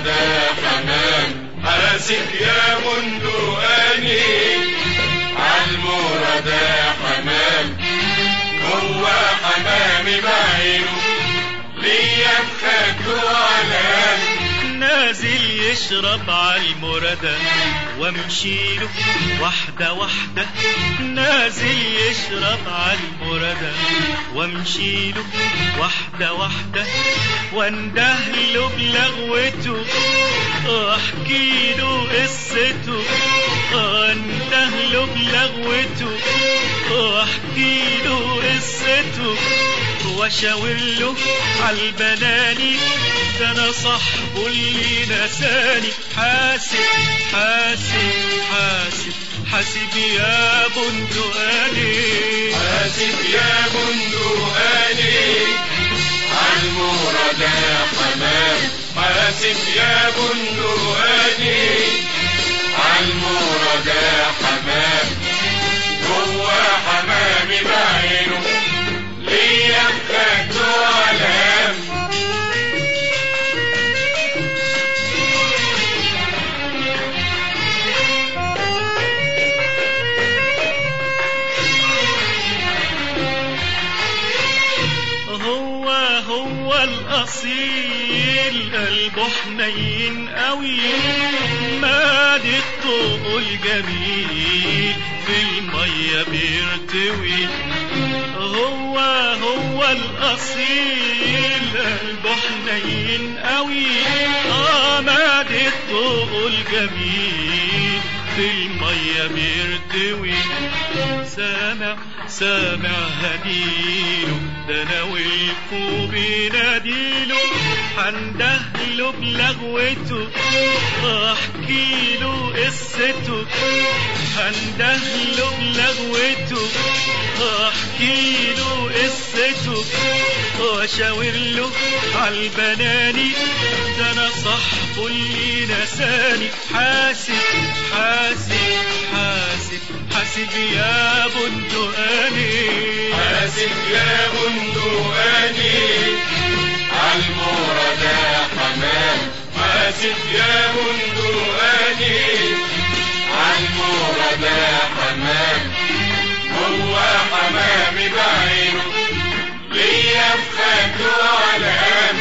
المرضى حمام حاسب يا بندقاني عالمرضى حمام هو حمامي بعينه ليا بخده علام نازل يشرب عالمردى وامشيله واحدة واحدة نازل يشرب عالمردى وامشيله واحدة واحدة واندهله بلغوته واحكي له قصته واندهله بلغوته واحكي له قصته واشاور له عالبناني ده انا صاحبه اللي نساني حاسب حاسب حاسب حاسب يا بندقاني حاسب يا بندقاني عالمرضى حمام حاسب يا بندقاني عالمرضى حمام هو حمامي بعينه ليا بخده علام هو هو الأصيل قلبه حنين قوي ماد الطوق الجميل في المية بيرتوي هو هو الأصيل قلبه حنين قوي آه ماد الطوق الجميل في المية بيرتوي سامع سامع هديله ده انا وقفوا بيناديله هندهله بلغوته احكي له قصته هندهله بلغوته احكي له قصته واشاور له عالبناني ده انا صاحبه اللي نساني حاسب حاسب حاسب حاسب يا بندقاني حاسب يا بندقاني عالمرضى حمام حاسب يا بندقاني عالمرضى حمام هو حمامي بعينه ليا بخده علام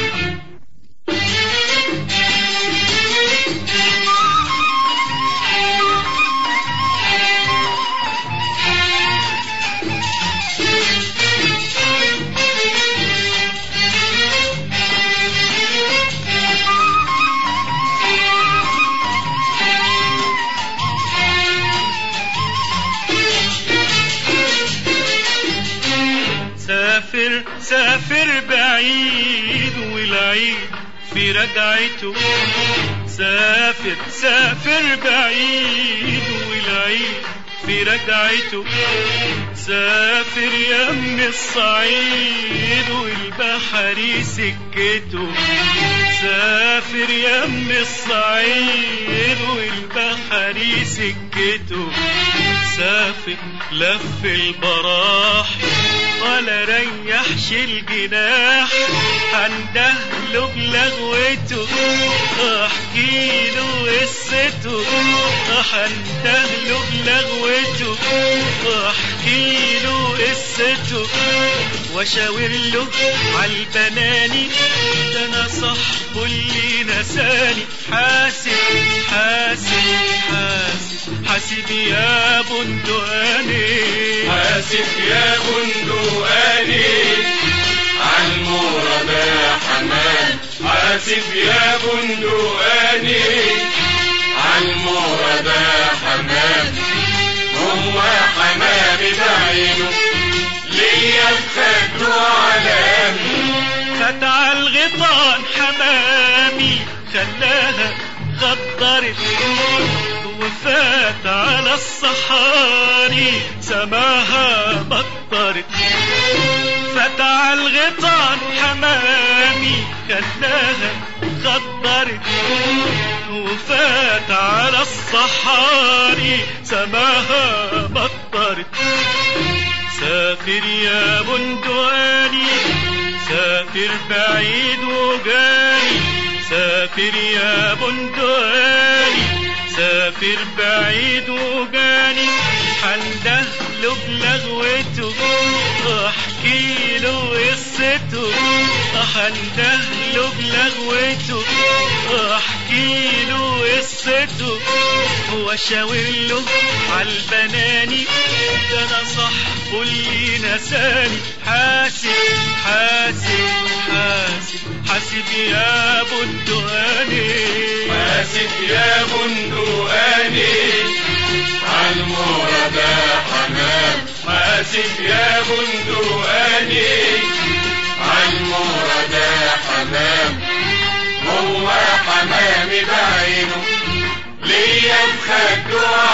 سافر سافر بعيد والعيد في رجعته سافر سافر بعيد والعيد في رجعته سافر يم الصعيد والبحر سكته سافر يم الصعيد والبحر سكته سافر لف البراح ولا ريحش الجناح هندهله بلغوته احكي له قصته هندهله بلغوته احكي له قصته واشاور له عالبناني ده انا صاحبه اللي نساني حاسب حاسب حاسب حاسب يا بندقاني حاسب يا بندقاني عالمرضى حمام حاسب يا بندقاني عالمرضى حمام هو حمامي بعينه ليا بخده علام فتح الغيطان حمامي خلاها غدرت وفات على الصحاري سماها بطرت فتح الغيطان حمامي خلاها غدرت وفات على الصحاري سماها بطرت سافر يا بندقاني سافر بعيد وجاني سافر يا بندقاني سافر بعيد وجاني حندهله بلغوته واحكي له قصته حندهله بلغوته واحكي له قصته واشاور له عالبناني ده انا صاحبه اللي نساني حاسب حاسب حاسب حاسب يا بندقاني حاسب يا بندقاني عالمراد حمام حاسب يا بندقاني عالمراد حمام هو حمامي بعينه ليا بخده